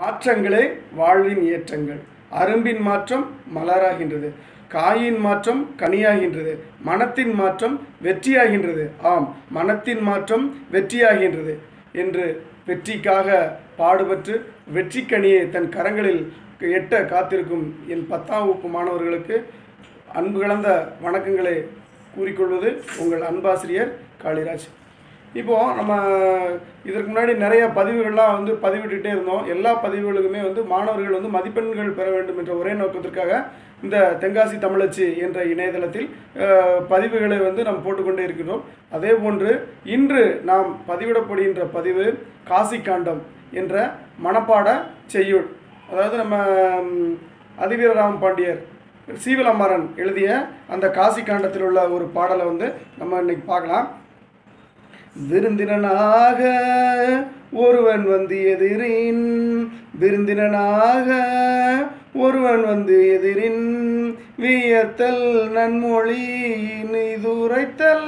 மாற்றங்களே வாழ்வின் ஏற்றங்கள் அரும்பின் மாற்றம் மலராகின்றது காயின் மாற்றம் கனியாகின்றது மனத்தின் மாற்றம் வெற்றியாகின்றது ஆம் மனத்தின் மாற்றம் வெற்றியாகின்றது என்று வெற்றிக்காக பாடுபட்டு வெற்றிக்கனியை தன் கரங்களில் எட்ட காத்திருக்கும் என் பத்தாம் வகுப்பு மாணவர்களுக்கு அன்பு கலந்த வணக்கங்களை கூறிக்கொள்வது உங்கள் அன்பாசிரியர் காளிராஜ் இப்போது நம்ம இதற்கு முன்னாடி நிறைய பதிவுகள்லாம் வந்து பதிவிட்டுட்டே இருந்தோம் எல்லா பதிவுகளுக்குமே வந்து மாணவர்கள் வந்து மதிப்பெண்கள் பெற வேண்டும் என்ற ஒரே நோக்கத்திற்காக இந்த தென்காசி தமிழச்சி என்ற இணையதளத்தில் அஹ், பதிவுகளை வந்து நாம் போட்டுக்கொண்டே இருக்கிறோம் அதே போன்று இன்று நாம் பதிவிடப்படுகின்ற பதிவு காசி காண்டம் என்ற மனப்பாட செய்யுள் அதாவது நம்ம ம், அதிவீரராம பாண்டியர் சீவலமரன் எழுதிய அந்த காசி காண்டத்தில் உள்ள ஒரு பாடலை வந்து நம்ம இன்னைக்கு பார்க்கலாம் விருந்தினனாக ஒருவன் வந்து எதிரின் விருந்தினனாக ஒருவன் வந்து எதிரின் வியத்தல் நன்மொழி நீதுரைத்தல்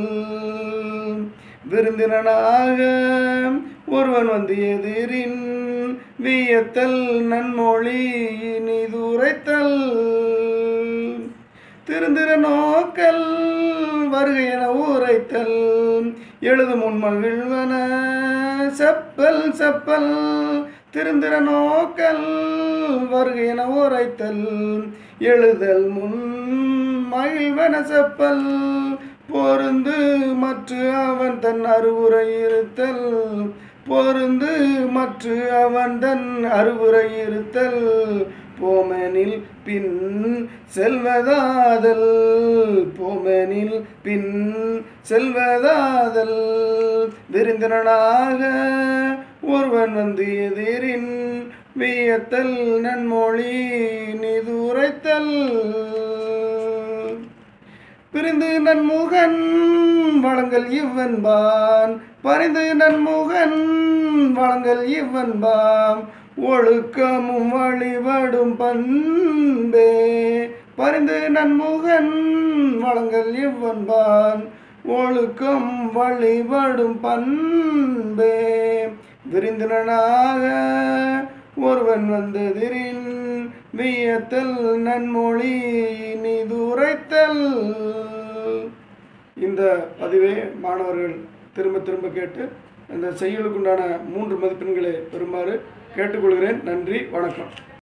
விருந்தினனாக ஒருவன் வந்து எதிரின் வியத்தல் நன்மொழி நீதுரைத்தல் திருந்திர நோக்கல் வருகை என உரைத்தல் எழுது முன் மகிழ்வன செப்பல் செப்பல் திருந்திர நோக்கல் வருகை என உரைத்தல் எழுதல் முன் மகிழ்வன செப்பல் பொருந்து மற்ற அவன் தன் அறிவுரை இருத்தல் பொருந்து மற்ற அவன் தன் அறிவுரை இருத்தல் போமனில் பின் செல்வதாதல் போமனில் பின் செல்வதாதல் விருந்தினனாக ஒருவன் வந்து எதிரின் வியத்தல் நன்மொழி நிதுரைத்தல் பிரிந்து நன்முகன் வழங்கல் இவ்வன்பான் பரிந்து நன்முகன் வழங்கல் இவ்வன்பாம் ஒழுக்கமும் வழிபடும் பண்பே பரிந்து நன்முகன் வழங்கல் இவ்வன்பான் ஒழுக்கம் வழிபடும் பண்பே விருந்தினனாக ஒருவன் வந்ததிரின் வியத்தல் நன்மொழி நீதுரைத்தல் இந்த பதிவை மாணவர்கள் திரும்ப திரும்ப கேட்டு இந்த செய்யுளுக்குண்டான மூன்று மதிப்பெண்களை பெறுமாறு கேட்டுக்கொள்கிறேன் நன்றி வணக்கம்